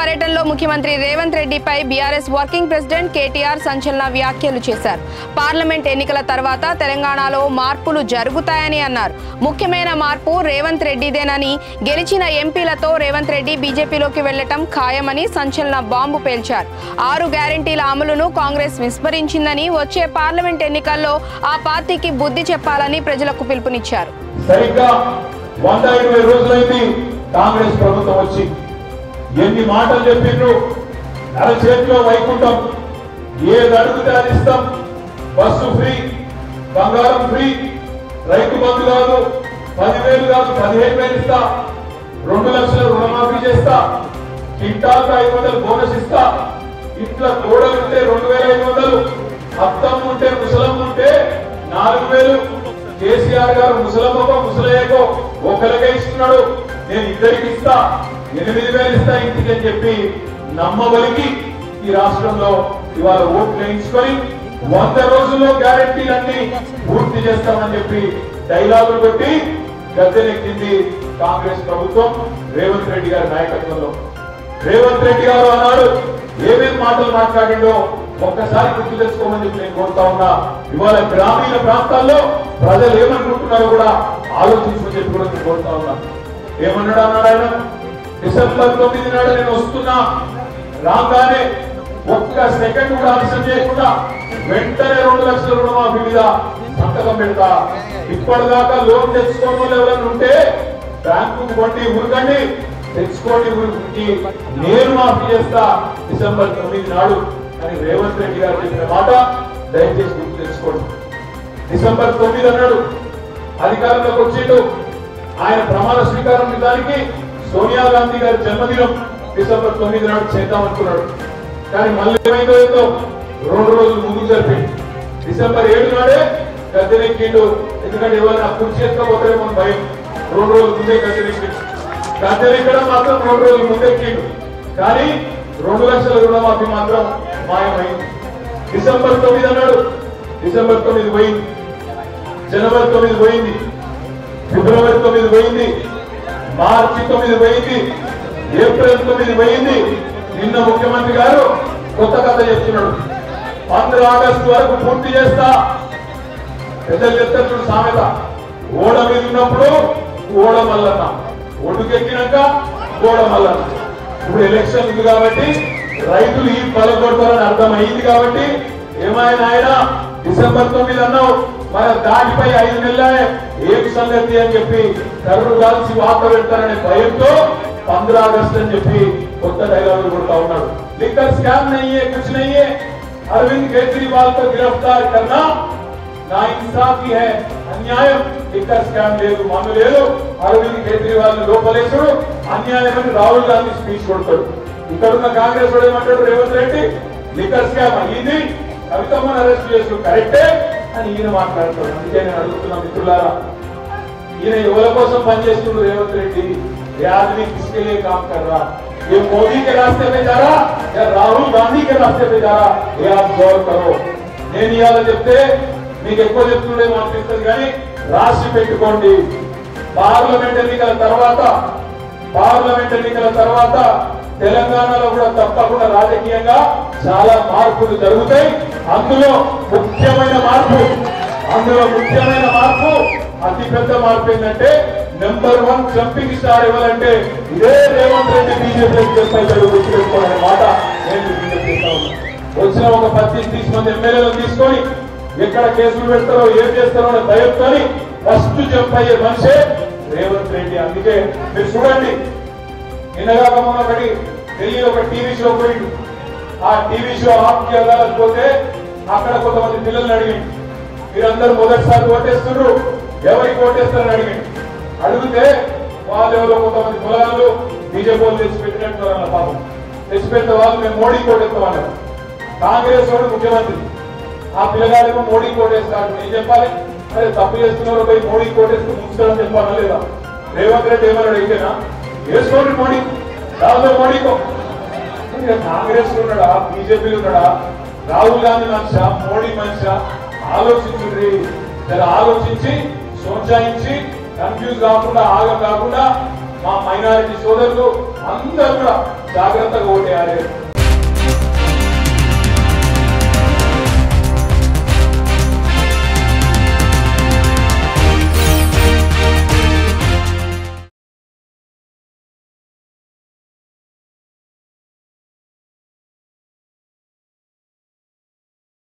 పర్యటనలో ముఖ్యమంత్రి రేవంత్ రెడ్డిపై బీఆర్ఎస్ వర్కింగ్ ప్రెసిడెంట్ కేటీఆర్ సంచలన వ్యాఖ్యలు చేశారు పార్లమెంట్ ఎన్నికల తర్వాత తెలంగాణలో మార్పులు జరుగుతాయని అన్నారు ముఖ్యమైన మార్పు రేవంత్ రెడ్డిదేనని గెలిచిన ఎంపీలతో రేవంత్ రెడ్డి బీజేపీలోకి వెళ్లటం ఖాయమని సంచలన బాంబు పేల్చారు ఆరు గ్యారంటీల అమలును కాంగ్రెస్ విస్మరించిందని వచ్చే పార్లమెంట్ ఎన్నికల్లో ఆ పార్టీకి బుద్ధి చెప్పాలని ప్రజలకు పిలుపునిచ్చారు సరిగ్గా వంద ఇరవై రోజులైంది కాంగ్రెస్ ప్రభుత్వం వచ్చి ఎన్ని మాటలు చెప్పిండ్రు అరచేతిలో వైకుంఠం ఏది అడిగితే అది ఇస్తాం బస్సు ఫ్రీ బంగారం ఫ్రీ రైతు బంధు కాదు పదివేలు కాదు పదిహేను వేలు ఇస్తా రెండు లక్షల రుణమాఫీ చేస్తా కింటాల్కి ఐదు వందలు బోనస్ ఇస్తా ఇంట్లో గోడలు ఉంటే రెండు వేల ఐదు వందలు అత్తమ్మ ఉంటే ముసలమ్మ ఉంటే నాలుగు వేలు కేసీఆర్ గారు ముసలమ్మకో ముసలయ్యకో ఒకరికే ఇస్తున్నాడు నేను ఇద్దరికి ఇస్తా ఎనిమిది వేలు ఇస్తా ఇంటికి అని చెప్పి నమ్మబలికి ఈ రాష్ట్రంలో ఇవాళ ఓట్లు వేయించుకొని వంద రోజుల్లో గ్యారెంటీలన్నీ పూర్తి చేస్తామని చెప్పి డైలాగులు కొట్టి గద్దెనెక్కింది కాంగ్రెస్ ప్రభుత్వం రేవంత్ రెడ్డి గారి నాయకత్వంలో రేవంత్ రెడ్డి గారు అన్నాడు ఏమేం మాటలు మాట్లాడిండో ఒక్కసారి గుర్తు తెచ్చుకోమని చెప్పి నేను కోరుతా ఉన్నా ఇవాళ గ్రామీణ ప్రాంతాల్లో ప్రజలు ఏమనుకుంటున్నారో కూడా ఆలోచించమని చెప్పి కూడా నేను కోరుతా ఉన్నా ఏమన్నాడు అన్నాడు ఆయన డిసెంబర్ తొమ్మిది నాడు నేను వస్తున్నా రాగానే ఒక్క సెకండ్ కూడా ఆలస్యం చేయకుండా వెంటనే రెండు లక్షల రుణమాఫీ మీద సంతకం పెడతా ఇప్పటిదాకా లోన్ తెచ్చుకోని వాళ్ళు ఎవరైనా ఉంటే బ్యాంకు కొండి ఉరకండి తెచ్చుకోండి ఉరికి నేను మాఫీ చేస్తా డిసెంబర్ తొమ్మిది నాడు అని రేవంత్ రెడ్డి గారు చెప్పిన మాట దయచేసి గుర్తు తెచ్చుకోండి డిసెంబర్ తొమ్మిది అన్నాడు అధికారంలోకి వచ్చిండు ఆయన ప్రమాణ స్వీకారం దానికి సోనియా గాంధీ గారి జన్మదినం డిసెంబర్ తొమ్మిది నాడు చేద్దాం అనుకున్నాడు కానీ మళ్ళీ ఏమైందో ఏదో రెండు రోజులు ముందుకు జరిపింది డిసెంబర్ ఏడు నాడే గద్దెనెక్కిండు ఎందుకంటే ఎవరైనా కుర్చీ ఎక్కకపోతారేమో అని భయం రెండు రోజులు ముందే గద్దెనెక్కిండు గద్దెనెక్కడం మాత్రం రెండు రోజులు ముందెక్కిండు కానీ రెండు లక్షల రుణమాఫీ మాత్రం మాయమైంది డిసెంబర్ తొమ్మిది అన్నాడు డిసెంబర్ తొమ్మిది పోయింది జనవరి తొమ్మిది పోయింది ఫిబ్రవరి తొమ్మిది పోయింది మార్చి తొమ్మిది పోయింది ఏప్రిల్ తొమ్మిది పోయింది నిన్న ముఖ్యమంత్రి గారు కొత్త కథ చెప్తున్నాడు పంద్ర ఆగస్టు వరకు పూర్తి చేస్తా పెద్దలు చెప్తారు చూడు సామెత ఓడ మీద ఉన్నప్పుడు ఓడ మల్లన్న ఒడ్డుకెక్కినాక ఓడ మల్లన్న ఇప్పుడు ఎలక్షన్ ఉంది కాబట్టి రైతులు ఈ పలకొడతారని అర్థమైంది కాబట్టి ఏమైనా ఆయన డిసెంబర్ తొమ్మిది అన్నావు మరి దాటిపై ఐదు నెలలే ఏం సంగతి అని చెప్పి కర్రు కాల్చి వార్త పెడతారనే భయంతో పంద్ర ఆగస్ట్ అని చెప్పి కొత్త డైలాగులు కొడతా ఉన్నాడు లిక్కర్ స్కామ్ నయ్యే కుछ नहीं है अरविंद केजरीवाल को गिरफ्तार करना నా ఇన్సాఫీ హై అన్యాయం ఇక్కడ స్కామ్ లేదు మన్ను లేదు అరవింద్ కేజ్రీవాల్ లోపలేసుడు అన్యాయమని రాహుల్ గాంధీ స్పీచ్ కొడతాడు ఇక్కడ ఉన్న కాంగ్రెస్ వాడు ఏమంటాడు రేవంత్ రెడ్డి లిక్కర్ స్కామ్ అయ్యింది కవితమ్మను అరెస్ట్ చేసుడు కరెక్టే అని ఈయన మాట్లాడతాడు అందుకే నేను అడుగుతున్నా మిత్రులారా ఈయన ఎవరి కోసం పనిచేస్తున్నాడు రేవంత్ రెడ్డి ये आदमी किसके लिए काम कर रहा ये मोदी के रास्ते पे जा रहा या राहुल गांधी के रास्ते पे जा रहा ये आप गौर करो నేను ఇవాళ చెప్తే మీకు ఎక్కువ చెప్తుండేమో అనిపిస్తుంది కానీ రాసి పెట్టుకోండి పార్లమెంట్ ఎన్నికల తర్వాత పార్లమెంట్ ఎన్నికల తర్వాత తెలంగాణలో కూడా తప్పకుండా రాజకీయంగా చాలా మార్పులు జరుగుతాయి అందులో ముఖ్యమైన మార్పు అందులో ముఖ్యమైన మార్పు అతి పెద్ద మార్పు ఏంటంటే నెంబర్ వన్ జంపింగ్ స్టార్ ఇవ్వాలంటే ఇదే రేవంత్ రెడ్డి బీజేపీ చెప్పారు గుర్తుపెట్టుకోవాలనే మాట నేను మీకు విజ్ఞప్తి చేస్తా ఉన్నా. వచ్చిన ఒక పద్దెనిమిది తీసి మంది ఎమ్మెల్యేలు తీసుకొని ఎక్కడ కేసులు పెడతారో ఏం చేస్తారో అనే భయంతో ఫస్ట్ జంప్ అయ్యే మనిషే రేవంత్ రెడ్డి అందుకే మీరు చూడండి నిన్నగాక మొన్న ఒకటి ఢిల్లీలో ఒక టీవీ షో పోయిండు ఆ టీవీ షో ఆఫ్కి వెళ్ళకపోతే అక్కడ కొంతమంది పిల్లల్ని అడిగిండు మీరందరూ మొదటిసారి ఓటేస్తున్నారు ఎవరికి ఓటేస్తారని అడిగిండు అడిగితే వాళ్ళు ఎవరో కొంతమంది పొలాలు బీజేపీ వాళ్ళు తెచ్చిపెట్టినట్టు అన్న పాపం తెచ్చిపెట్టిన వాళ్ళు మేము మోడీ కోటేస్తామన్నారు కాంగ్రెస్ వాడు ముఖ్యమంత్రి ఆ పిల్లగాడేమో మోడీ కోటేస్తాడు ఏం చెప్పాలి అరే తప్పు చేస్తున్నారు పోయి మోడీ కోటేస్తూ ముంచుతారని చెప్పాలా లేదా రేవంత్ రెడ్డి ఏమన్నాడు అయితేనా వేసుకోండి మోడీ రాజు మోడీకో ఇక కాంగ్రెస్ లో ఉన్నాడా బీజేపీలో ఉన్నాడా రాహుల్ గాంధీ మనిషా మోడీ మనిషా ఆలోచించుండ్రి జర ఆలోచించి సోచాయించి కన్ఫ్యూజ్ కాకుండా ఆగ కాకుండా మా మైనారిటీ సోదరులు అందరూ కూడా జాగ్రత్తగా ఓటేయాలి